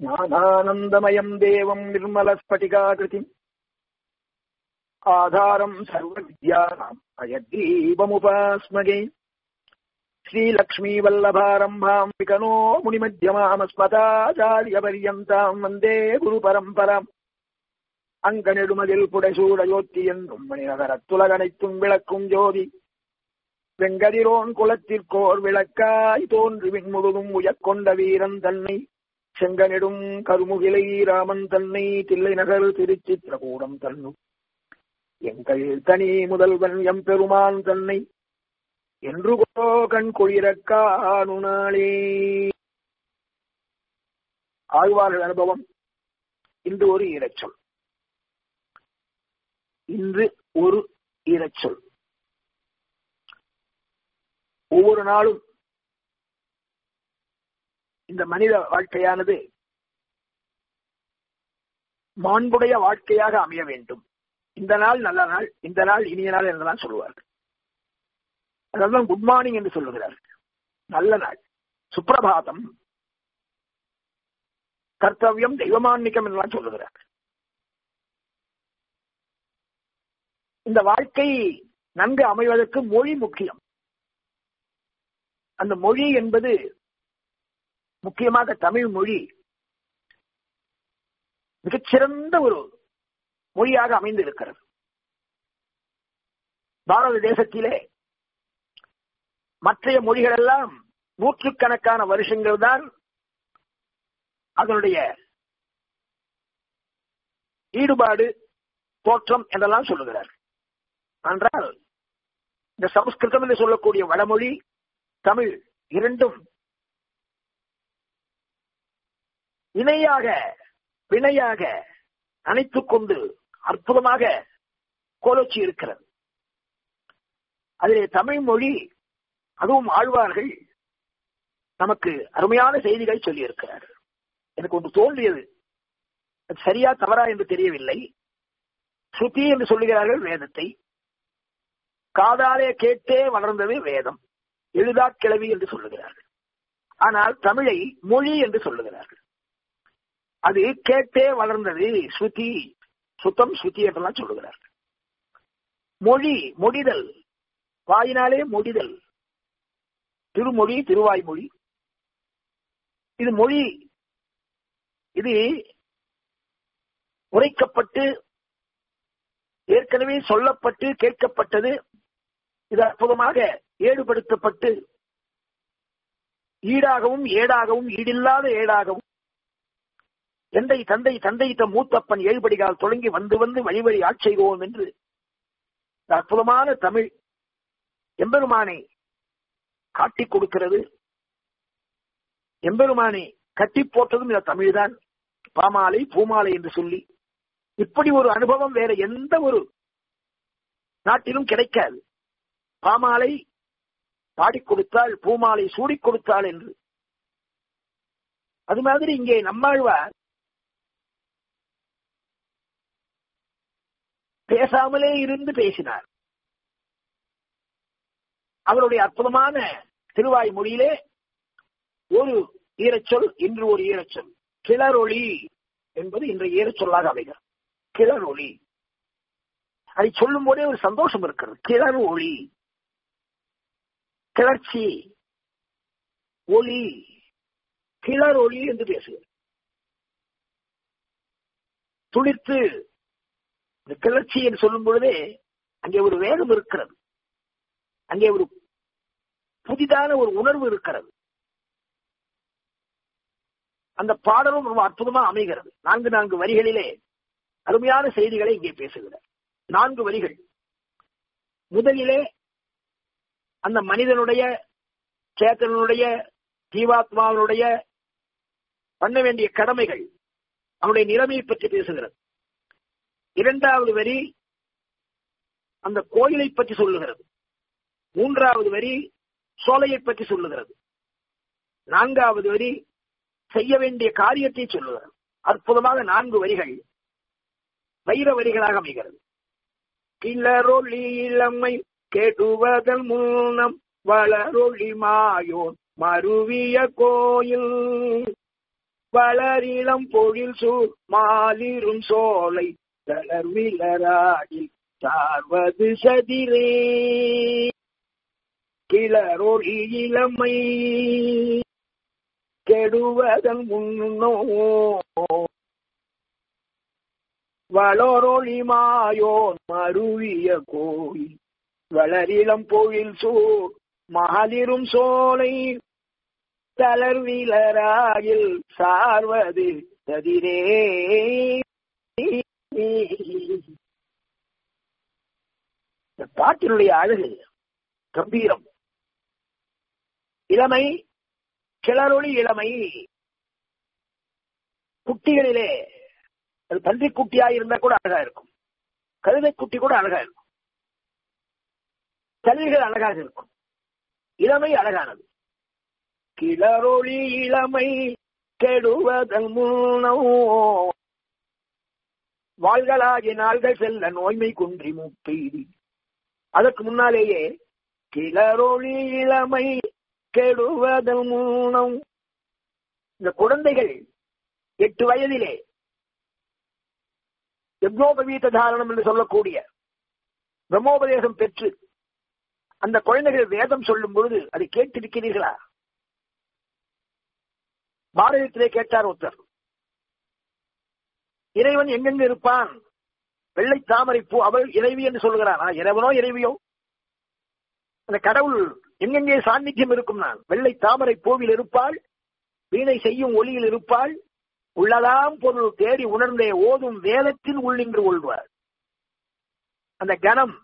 ज्ञानानन्दमयम् देवम् निर्मलस्फटिकाकृतिम् आधारम् सर्वविद्यानाम् अयग्रीवमुपास्मगे श्रीलक्ष्मीवल्लभारम्भाम् विकनो मुनिमध्यमामस्मताचार्यपर्यन्ताम् वन्दे गुरुपरम्पराम् அங்கனெடுமதில் புடைசூடையோத்தி என்றும் மணிநகரத்துலகனைத்தும் விளக்கும் ஜோதி வெங்கதிரோன் குலத்திற்கோர் விளக்காய் தோன்றி விண்முழுதும் உயக்கொண்ட வீரன் தன்னை செங்கனிடும் கருமுகிலை ராமன் தன்னை தில்லை நகர் திருச்சித்திரகூடம் தன்னும் எங்கள் தனி முதல்வன் எம் பெருமான் தன்னை என்று கோ கண் குளிரக்கானு நாளே ஆழ்வார்கள் அனுபவம் இன்று ஒரு ஈரச்சொல் இன்று ஒரு ஈரச்சொல் ஒவ்வொரு நாளும் இந்த மனித வாழ்க்கையானது மாண்புடைய வாழ்க்கையாக அமைய வேண்டும் இந்த நாள் நல்ல நாள் இந்த நாள் இனிய நாள் என்றுதான் சொல்லுவார்கள் அதெல்லாம் குட் மார்னிங் என்று சொல்லுகிறார்கள் நல்ல நாள் சுப்பிரபாதம் கர்த்தவியம் தெய்வமான்மிக்கம் என்றெல்லாம் சொல்லுகிறார்கள் இந்த வாழ்க்கை நன்கு அமைவதற்கு மொழி முக்கியம் அந்த மொழி என்பது முக்கியமாக தமிழ் மொழி மிகச்சிறந்த ஒரு மொழியாக அமைந்திருக்கிறது பாரத தேசத்திலே மற்றைய மொழிகள் எல்லாம் நூற்றுக்கணக்கான வருஷங்கள் தான் அதனுடைய ஈடுபாடு தோற்றம் என்றெல்லாம் சொல்லுகிறார் என்றால் இந்த சமஸ்கிருதம் என்று சொல்லக்கூடிய வடமொழி தமிழ் இரண்டும் இணையாக பிணையாக அணைத்துக் கொண்டு அற்புதமாக கோலோச்சி இருக்கிறது அதிலே தமிழ் மொழி அதுவும் ஆழ்வார்கள் நமக்கு அருமையான செய்திகளை சொல்லி இருக்கிறார் எனக்கு ஒன்று தோன்றியது அது சரியா தவறா என்று தெரியவில்லை ஸ்ருதி என்று சொல்லுகிறார்கள் வேதத்தை காதாலே கேட்டே வளர்ந்தது வேதம் எழுதா கிளவி என்று சொல்லுகிறார்கள் ஆனால் தமிழை மொழி என்று சொல்லுகிறார்கள் அது கேட்டே வளர்ந்தது ஸ்ருதி சுத்தம் ஸ்ருதி என்றெல்லாம் சொல்லுகிறார்கள் மொழி மொழிதல் வாயினாலே மொழிதல் திருமொழி திருவாய்மொழி இது மொழி இது உரைக்கப்பட்டு ஏற்கனவே சொல்லப்பட்டு கேட்கப்பட்டது இது அற்புதமாக ஏடுபடுத்தப்பட்டு ஈடாகவும் ஏடாகவும் ஈடில்லாத ஏடாகவும் எந்தை தந்தை தந்தையிட்ட மூத்தப்பன் ஏழுபடிகால் தொடங்கி வந்து வந்து வழி வழி ஆட்செய்வோம் என்று அற்புதமான தமிழ் எம்பெருமானை காட்டிக் கொடுக்கிறது எம்பெருமானை கட்டி போட்டதும் இந்த தமிழ்தான் பாமாலை பூமாலை என்று சொல்லி இப்படி ஒரு அனுபவம் வேற எந்த ஒரு நாட்டிலும் கிடைக்காது பாமாலை பாடிக் கொடுத்தால் பூமாலை சூடிக் கொடுத்தாள் என்று அது மாதிரி இங்கே நம்மாழ்வார் பேசாமலே இருந்து பேசினார் அவருடைய அற்புதமான திருவாய் மொழியிலே ஒரு ஈரச்சொல் இன்று ஒரு ஈரச்சொல் கிளறொளி என்பது இன்றைய ஈரச்சொல்லாக அமைகிறது கிளர் ஒளி அதை சொல்லும் போதே ஒரு சந்தோஷம் இருக்கிறது கிளர் ஒளி கிளர்ச்சி ஒளி கிளர் ஒளி என்று பேசுகிறது துளிர்த்து இந்த கிளர்ச்சி என்று சொல்லும் பொழுதே அங்கே ஒரு வேகம் இருக்கிறது அங்கே ஒரு புதிதான ஒரு உணர்வு இருக்கிறது அந்த பாடலும் ரொம்ப அற்புதமா அமைகிறது நான்கு நான்கு வரிகளிலே அருமையான செய்திகளை இங்கே பேசுகிறார் நான்கு வரிகள் முதலிலே அந்த மனிதனுடைய சேத்தனுடைய ஜீவாத்மாவினுடைய பண்ண வேண்டிய கடமைகள் அவனுடைய நிலைமையை பற்றி பேசுகிறது இரண்டாவது வரி அந்த கோயிலை பற்றி சொல்லுகிறது மூன்றாவது வரி சோலையை பற்றி சொல்லுகிறது நான்காவது வரி செய்ய வேண்டிய காரியத்தை சொல்லுகிறது அற்புதமாக நான்கு வரிகள் வைர வரிகளாக அமைகிறது கிளரொளி இளமை கெடுவதன் முன்னம் வளரொளி மாயோன் மருவிய கோயில் வளரிளம் பொழில் சூழ் மாலிரும் சோலை தளர்விலராகில் சார்வது சதிரே கிளரொளி இளமை கெடுவதன் முன்னோ வளரொளி மாயோன் மருவிய கோயில் வளரிளம் பொழில் சூழ் மகளிரும் சோலை தளர்விலராயில் சார்வது சதிரே இந்த பாட்டினுடைய அழகு கம்பீரம் இளமை கிளறொளி இளமை குட்டிகளிலே அது பன்றி குட்டியா இருந்தா கூட அழகா இருக்கும் கழுதை குட்டி கூட அழகா இருக்கும் கல்விகள் அழகாக இருக்கும் இளமை அழகானது கிளறொளி இளமை கெடுவதன் முன்னோ வாழ்களாகிய நாள்கள் செல்ல நோய்மை குன்றி முப்பெய்தி அதற்கு முன்னாலேயே கிளறொளி இளமை கெடுவதன் மூலம் இந்த குழந்தைகள் எட்டு வயதிலே யக்னோபவீத தாரணம் என்று சொல்லக்கூடிய பிரம்மோபதேசம் பெற்று அந்த குழந்தைகள் வேதம் சொல்லும் பொழுது அதை கேட்டிருக்கிறீர்களா பாரதத்திலே கேட்டார் ஒருத்தர் இறைவன் எங்கெங்க இருப்பான் வெள்ளை தாமரை பூ அவள் இறைவி என்று சொல்கிறானா இறைவனோ இறைவியோ அந்த கடவுள் எங்கெங்கே சாநித்தியம் இருக்கும் நான் வெள்ளை தாமரை பூவில் இருப்பாள் வீணை செய்யும் ஒளியில் இருப்பாள் உள்ளதாம் பொருள் தேடி உணர்ந்தே ஓதும் வேதத்தில் உள்ளின்று கொள்வார் அந்த கணம்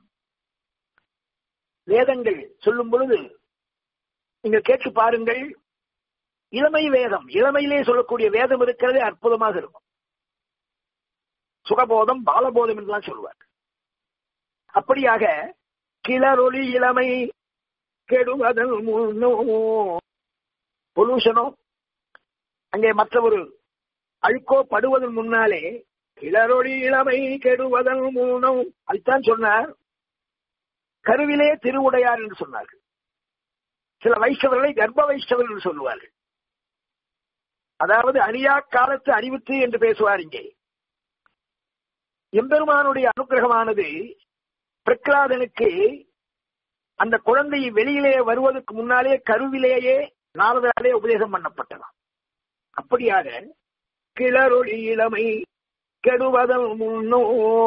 வேதங்கள் சொல்லும் பொழுது நீங்கள் கேட்டு பாருங்கள் இளமை வேதம் இளமையிலே சொல்லக்கூடிய வேதம் இருக்கிறதே அற்புதமாக இருக்கும் சுகபோதம் பாலபோதம் என்றுலாம் சொல்லுவார் அப்படியாக கிளறொளி இளமை கெடுவதன் பொல்யூஷனோ அங்கே மற்ற ஒரு அழுக்கோ படுவதன் முன்னாலே கிளறொளி இளமை கெடுவதன் மூலம் அதுதான் சொன்னார் கருவிலே திருவுடையார் என்று சொன்னார்கள் சில வைஷ்ணவர்களை கர்ப்ப வைஷ்ணவர் என்று சொல்லுவார்கள் அதாவது அறியா காலத்து அறிவித்து என்று பேசுவார் இங்கே எம்பெருமானுடைய அனுகிரகமானது பிரகலாதனுக்கு அந்த குழந்தை வெளியிலே வருவதற்கு முன்னாலே கருவிலேயே நாரதாலே உபதேசம் பண்ணப்பட்டதாம் அப்படியாக கிளறொளி இளமை கெடுவதன் முன்னோ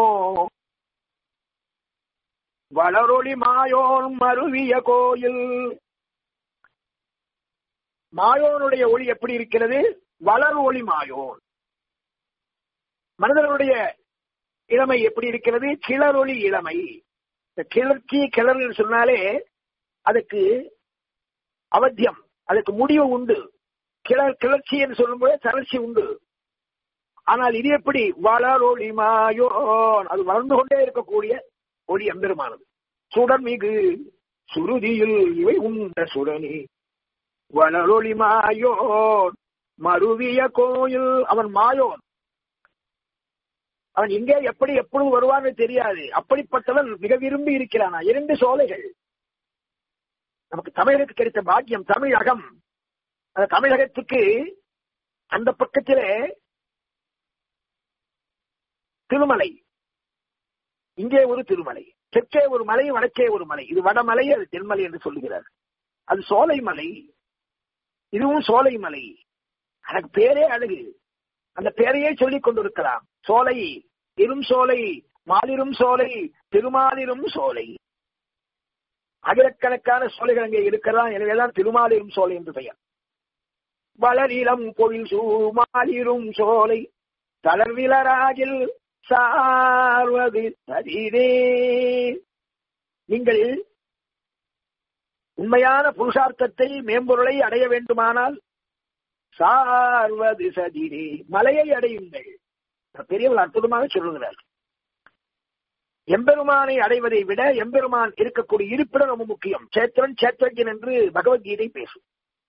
வளரொளி மாயோன் மருவிய கோயில் மாயோனுடைய ஒளி எப்படி இருக்கிறது வளர் ஒளி மாயோன் மனிதர்களுடைய இளமை எப்படி இருக்கிறது கிளறொளி இளமை இந்த கிளர்ச்சி கிளறு சொன்னாலே அதுக்கு அவத்தியம் அதுக்கு முடிவு உண்டு கிளர் கிளர்ச்சி என்று சொல்லும்போது தளர்ச்சி உண்டு ஆனால் இது எப்படி வளரொளி மாயோன் அது வளர்ந்து கொண்டே இருக்கக்கூடிய ஒளி எம்பெருமானது சுடர் மிகு சுருதியில் இவை உண்ட சுடனி வளரொளி மாயோன் மருவிய கோயில் அவன் மாயோன் அவன் எங்கே எப்படி எப்பொழுது வருவான்னு தெரியாது அப்படிப்பட்டவன் மிக விரும்பி இருக்கிறானா இரண்டு சோலைகள் நமக்கு தமிழகத்துக்கு கிடைத்த பாக்கியம் தமிழகம் அந்த தமிழகத்துக்கு அந்த பக்கத்திலே திருமலை இங்கே ஒரு திருமலை தெற்கே ஒரு மலை வடக்கே ஒரு மலை இது வடமலை அது தென்மலை என்று சொல்லுகிறார் அது சோலை மலை இதுவும் சோலை மலை எனக்கு பேரே அழகு அந்த பேரையே சொல்லிக் கொண்டிருக்கலாம் சோலை இரும் சோலை மாலிரும் சோலை திருமாலிரும் சோலை ஆயிரக்கணக்கான சோலைகள் அங்கே இருக்கலாம் எனவேதான் திருமாலிரும் சோலை என்று பெயர் வளரிளம் பொழில் சூமாலிரும் சோலை தளர்விலராகில் சார்வது சரிதே நீங்கள் உண்மையான புருஷார்த்தத்தை மேம்பொருளை அடைய வேண்டுமானால் சார்வது சதிரே மலையை அடையுங்கள் பெரியவர்கள் அற்புதமாக சொல்லுகிறார் எம்பெருமானை அடைவதை விட எம்பெருமான் இருக்கக்கூடிய இருப்பிடம் ரொம்ப முக்கியம் சேத்திரன் சேத்திரஜன் என்று பகவத்கீதை பேசும்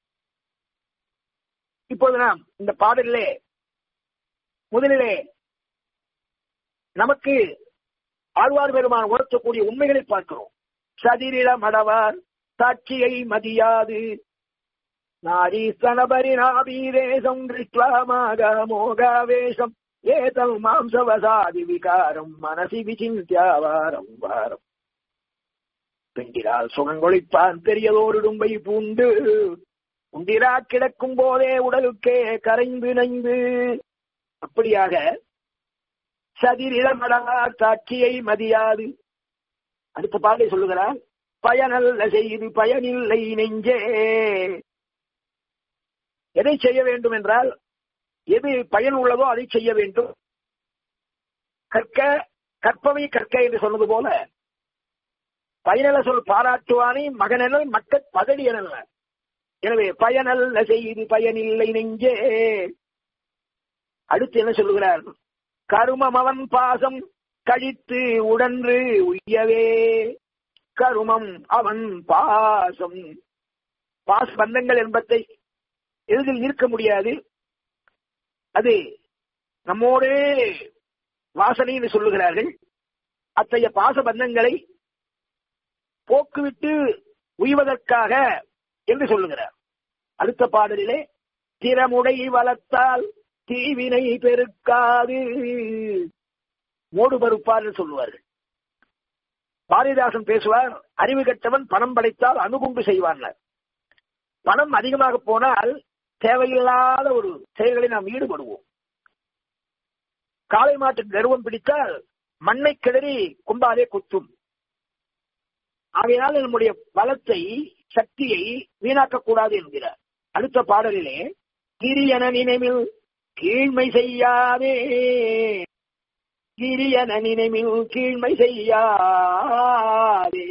இப்போது நாம் இந்த பாடலிலே முதலிலே நமக்கு ஆழ்வார் பெருமான் உணர்த்தக்கூடிய உண்மைகளை பார்க்கிறோம் சதிரில மடவார் சாட்சியை மதியாது நாரீஸ்தனபரிணாபீரேசம் திருஷ்டுவா மாகமோகாவேஷம் ஏதம் மாம்சவசாதி விகாரம் மனசி விசிந்தியாவாரம் வாரம் பெண்டிரால் சுகங்கொழிப்பான் பெரியதோருடும்பை பூண்டு உண்டிரா கிடக்கும் போதே உடலுக்கே கரைந்து நைந்து அப்படியாக சதிரிடமடா சாட்சியை மதியாது அடுத்த பாடலை சொல்லுகிறார் பயனல்ல செய்து பயனில்லை நெஞ்சே எதை செய்ய வேண்டும் என்றால் எது பயன் உள்ளதோ அதை செய்ய வேண்டும் கற்க கற்பவை கற்க என்று சொன்னது போல பயனல சொல் பாராட்டுவானே மகனெனல் மக்கள் பதடி எனல்ல எனவே பயனல்ல செய்து பயனில்லை நெஞ்சே அடுத்து என்ன சொல்லுகிறார் கருமம் அவன் பாசம் கழித்து உடன்று உய்யவே கருமம் அவன் பாசம் பாச பந்தங்கள் என்பதை எளிதில் இருக்க முடியாது அது நம்மோடே வாசனைன்னு சொல்லுகிறார்கள் அத்தகைய பாச பந்தங்களை போக்குவிட்டு உய்வதற்காக என்று சொல்லுகிறார் அடுத்த பாடலிலே திறமுடை வளர்த்தால் தீவினை பெருக்காது மூடு பருப்பார் சொல்லுவார்கள் பாரதிதாசன் பேசுவார் அறிவு கட்டவன் பணம் படைத்தால் அணுகுண்டு செய்வான் பணம் அதிகமாக போனால் தேவையில்லாத ஒரு செயல்களை நாம் ஈடுபடுவோம் காளை மாட்டு கர்வம் பிடித்தால் மண்ணை கிளறி கும்பாலே குத்தும் ஆகையினால் நம்முடைய பலத்தை சக்தியை வீணாக்க கூடாது என்கிறார் அடுத்த பாடலிலே கிரியன நினைவில் கீழ்மை செய்யாதே கிரியன நினைவில் கீழ்மை செய்யாதே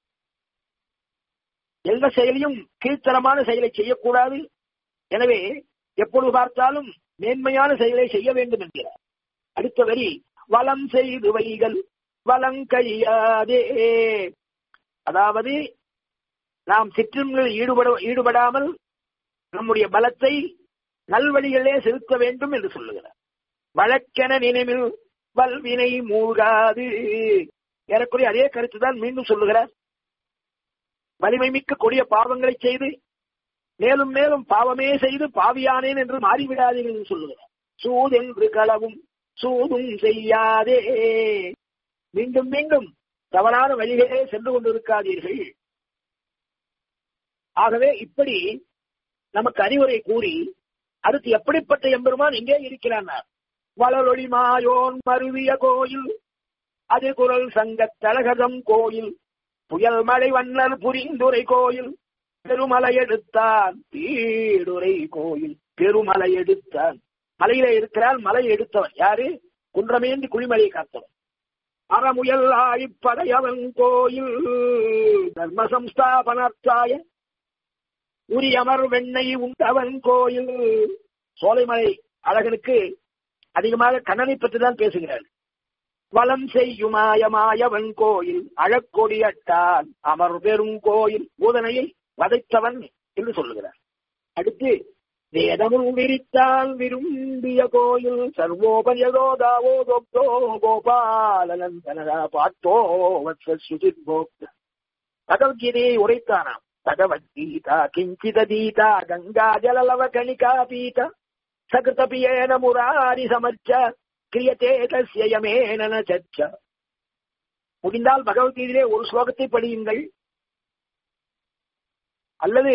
எந்த செயலையும் கீழ்த்தரமான செயலை செய்யக்கூடாது எனவே எப்பொழுது பார்த்தாலும் மேன்மையான செயலை செய்ய வேண்டும் என்கிறார் அடுத்த வரி வளம் செய்து வைகள் வளங்கையாதே அதாவது நாம் சிற்றங்களில் ஈடுபட ஈடுபடாமல் நம்முடைய பலத்தை நல்வழிகளே செலுத்த வேண்டும் என்று சொல்லுகிறார் வழக்கென நினைவில் வல்வினை மூழ்காது ஏறக்குறைய அதே கருத்து தான் மீண்டும் சொல்லுகிறார் வலிமை மிக்க கொடிய பாவங்களை செய்து மேலும் மேலும் பாவமே செய்து பாவியானேன் என்று மாறிவிடாதீர்கள் என்று சொல்லுகிறார் சூதென்று களவும் சூதும் செய்யாதே மீண்டும் மீண்டும் தவறான வழிகளே சென்று கொண்டிருக்காதீர்கள் ஆகவே இப்படி நமக்கு அறிவுரை கூறி அடுத்து எப்படிப்பட்ட எம்பெருமான் எங்கே இருக்கிறார் வளரொளி மாயோன் மருவிய கோயில் அது குரல் சங்க தலகதம் கோயில் புயல் மழை வண்ணல் புரிந்துரை கோயில் பெருமலை எடுத்தான் பீடுரை கோயில் பெருமலை எடுத்தான் மலையில இருக்கிறார் மலை எடுத்தவன் யாரு குன்றமேந்தி குளிமலையை காத்தவன் அறமுயல் ஆழிப்படையவன் கோயில் தர்ம சம்ஸ்தாபனார்த்தாய உரியமர் வெண்ணை உண்டவன் கோயில் சோலைமலை அழகனுக்கு அதிகமாக கண்ணனை பற்றி தான் பேசுகிறார் வளம் செய்யுமாயமாயவன் கோயில் அழக்கொடியட்டான் அமர் பெரும் கோயில் பூதனையை வதைத்தவன் என்று சொல்லுகிறார் அடுத்து வேதமும் விரித்தான் விரும்பிய கோயில் சர்வோபரியதோதாவோ தொப்தோ கோபாலனந்தனதா பாட்டோ வத்ச சுஜித் போக்த பகவத்கீதையை உரைத்தானாம் பகவத்கீதா கிஞ்சிதீதா கங்கா ஜலலவ கணிகா பீத சகிருதபியேன முராரி சமர்ச்ச கிரியத்தே தஸ்யமேன சச்ச முடிந்தால் பகவத்கீதையிலே ஒரு ஸ்லோகத்தை படியுங்கள் அல்லது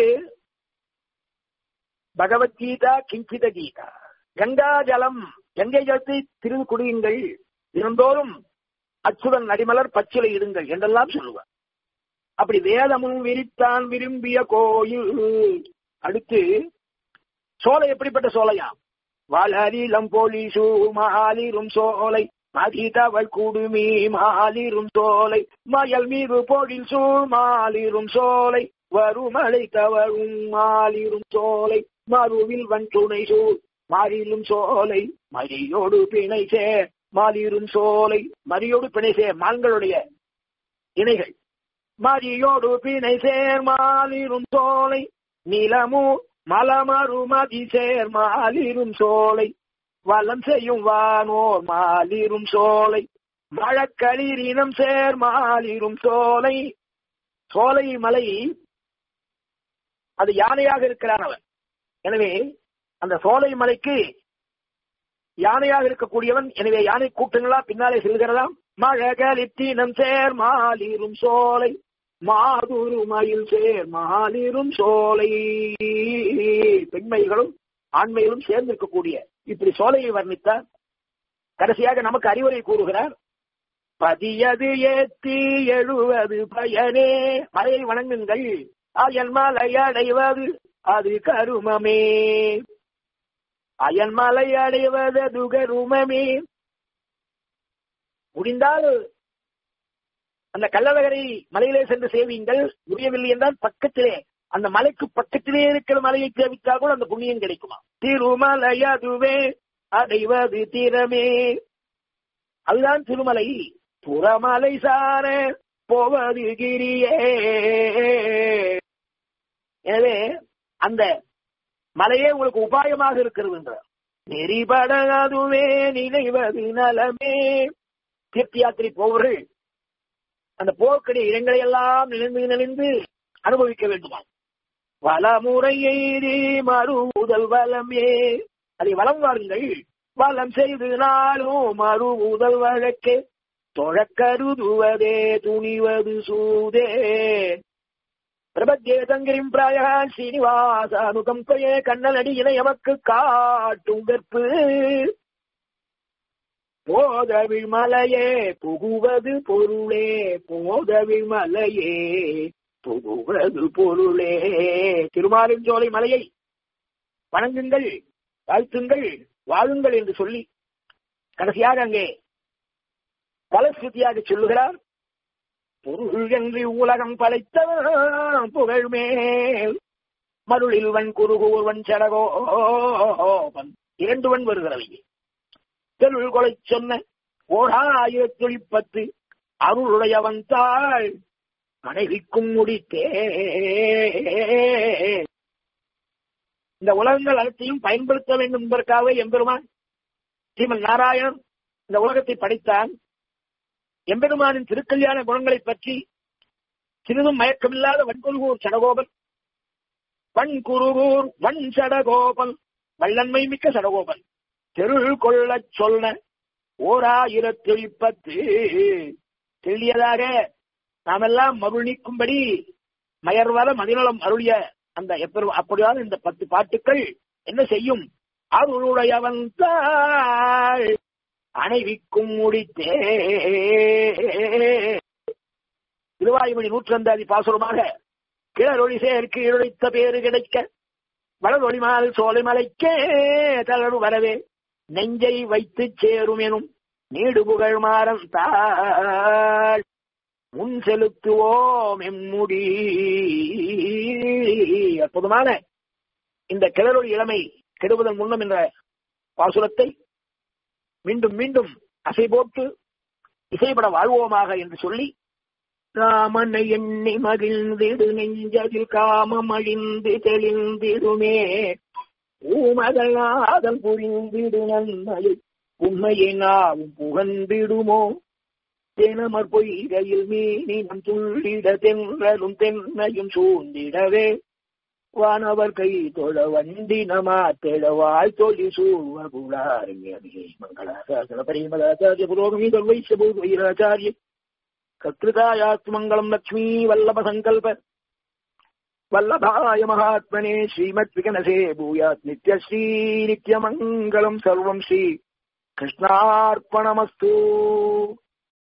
பகவத்கீதா கிஞ்சித கீதா கங்கா ஜலம் கங்கை ஜலத்தை திரு குடியுங்கள் தினந்தோறும் அச்சுடன் நடிமலர் பச்சிலை இடுங்கள் என்றெல்லாம் சொல்லுவார் அப்படி வேதமும் விரித்தான் விரும்பிய கோயில் அடுத்து சோலை எப்படிப்பட்ட சோலையாம் வளரிளம் போலீசு மாலிரும் சோலை மதிதவள் குடுமி மாலிரும் சோலை மயல் மீது பொழில் சூழ் மாலிரும் சோலை வருமலை தவறும் மாலிரும் சோலை மறுவில் வன் துணை சூழ் மாறிலும் சோலை மரியோடு பிணை சேர் மாலிரும் சோலை மரியோடு பிணை சேர் மான்களுடைய இணைகள் மரியோடு பிணை சேர் மாலிரும் சோலை நிலமு மலமருமதி சேர் மாலிரும் சோலை வலம் செய்யும் வானோர் மாலிரும் சோலை மழக்களிரினம் சேர் மாலிரும் சோலை சோலை மலை அது யானையாக இருக்கிறான் அவன் எனவே அந்த சோலை மலைக்கு யானையாக இருக்கக்கூடியவன் எனவே யானை கூட்டங்களா பின்னாலே செல்கிறதாம் மழகலித்தினம் சேர் மாலிரும் சோலை மாதுரு மயில் சேர் மாலிரும் சோலை பெண்மைகளும் ஆண்மைகளும் சேர்ந்திருக்கக்கூடிய இப்படி சோலையை வர்ணித்தார் கடைசியாக நமக்கு அறிவுரை கூறுகிறார் பதியது ஏத்தி எழுவது பயனே மலையை வணங்குங்கள் அயல் மலை அடைவது அது கருமமே அயல் மலை அடைவது அது கருமமே முடிந்தால் அந்த கள்ளழகரை மலையிலே சென்று சேவியுங்கள் முடியவில்லை என்றால் பக்கத்திலே அந்த மலைக்கு பக்கத்திலே இருக்கிற மலையை சேவித்தால் கூட அந்த புண்ணியம் கிடைக்குமா திருமலை அதுவே அடைவது திறமே அதுதான் திருமலை புறமலை சார போவது கிரியே எனவே அந்த மலையே உங்களுக்கு உபாயமாக இருக்கிறது என்றார் நெறிபட அதுவே நினைவது நலமே தீர்த்த யாத்திரை போவர்கள் அந்த போக்கடி இடங்களை எல்லாம் நினைந்து நினைந்து அனுபவிக்க வேண்டுமா வளமுறை எய்தி மறுவுதல் வளமே அதை வளம் வாருங்கள் வளம் செய்து நாளும் மறுவுதல் வழக்கே தொழக்கருதுவதே துணிவது சூதே பிரபத்தேதங்கிரிம் பிராய ஸ்ரீனிவாச அனுகம்பையே கண்ணனடியினை எமக்கு காட்டும் வெற்பு போதவிழ் மலையே புகுவது பொருளே போதவிழ் மலையே புகுவது பொருளே திருமாலிஞ்சோலை மலையை வணங்குங்கள் வாழ்த்துங்கள் வாழுங்கள் என்று சொல்லி கடைசியாக அங்கே பலஸ்ருதியாக சொல்லுகிறார் பொருள் என்று உலகம் படைத்தவன் புகழ் மேல் மருளில் வன் குறுகூர்வன் சடகோபன் இரண்டுவன் வருகிறவை தெருள் கொலை சொன்ன ஓர் ஆயிரத்தி பத்து அருளுடையவன் தாள் மனைவிக்கும் முடித்தே இந்த உலகங்கள் அனைத்தையும் பயன்படுத்த வேண்டும் என்பதற்காக எம்பெருமான் ஸ்ரீமன் நாராயணன் இந்த உலகத்தை படைத்தான் எம்பெருமானின் திருக்கல்யாண குணங்களை பற்றி சிறிதும் மயக்கமில்லாத வன்குருகூர் சடகோபன் வன் குருகூர் வன் சடகோபன் வல்லன்மை மிக்க சடகோபன் தெருள் கொள்ளச் சொன்ன ஓர் ஆயிரத்தி பத்து தெளியதாக நாமெல்லாம் மருள் நீக்கும்படி மயர்வர மதிநலம் அருளிய அந்த எப்பெரும் அப்படியான இந்த பத்து பாட்டுக்கள் என்ன செய்யும் அருளுடையவன் தாள் அணைவிக்கும் முடித்தே திருவாயுமொழி நூற்றந்தாதி பாசுரமாக கிளரொளி சேர்க்கு இருளித்த பேரு கிடைக்க வளரொளிமால் சோலைமலைக்கே தளரு வரவே நெஞ்சை வைத்து சேரும் எனும் நீடு புகழ் மாறன் தாள் முன் செலுத்துவோம் எம்முடி அற்புதமான இந்த கிளறொளி இளமை கெடுவதன் முன்னம் என்ற பாசுரத்தை மீண்டும் மீண்டும் அசை போட்டு இசைப்பட வாழ்வோமாக என்று சொல்லி ராமனை எண்ணி மகிழ்ந்திடு நெஞ்சதில் காமம் அழிந்து தெளிந்திடுமே ஊமகநாதன் புரிந்திடு நன்மையை உண்மையை நாவும் புகழ்ந்திடுமோ தினமர் பொய்கையில் மீனினம் துள்ளிட தென்றலும் தென்னையும் சூழ்ந்திடவே வானவர் கை தொழ வண்டி நமாத்தெழ வாழ் தொழி சூழ்வகுளாரியே மங்களாசாசன பரிமதாச்சாரிய புரோகமி தொல்வைச பூர்வ வைராச்சாரிய கத்ருதாயாத் மங்களம் லக்ஷ்மீ வல்லப சங்கல்ப வல்லபாய மகாத்மனே ஸ்ரீமத் விகனசே பூயாத் நித்யஸ்ரீ நித்யமங்கலம் சர்வம் ஸ்ரீ கிருஷ்ணார்ப்பணமஸ்து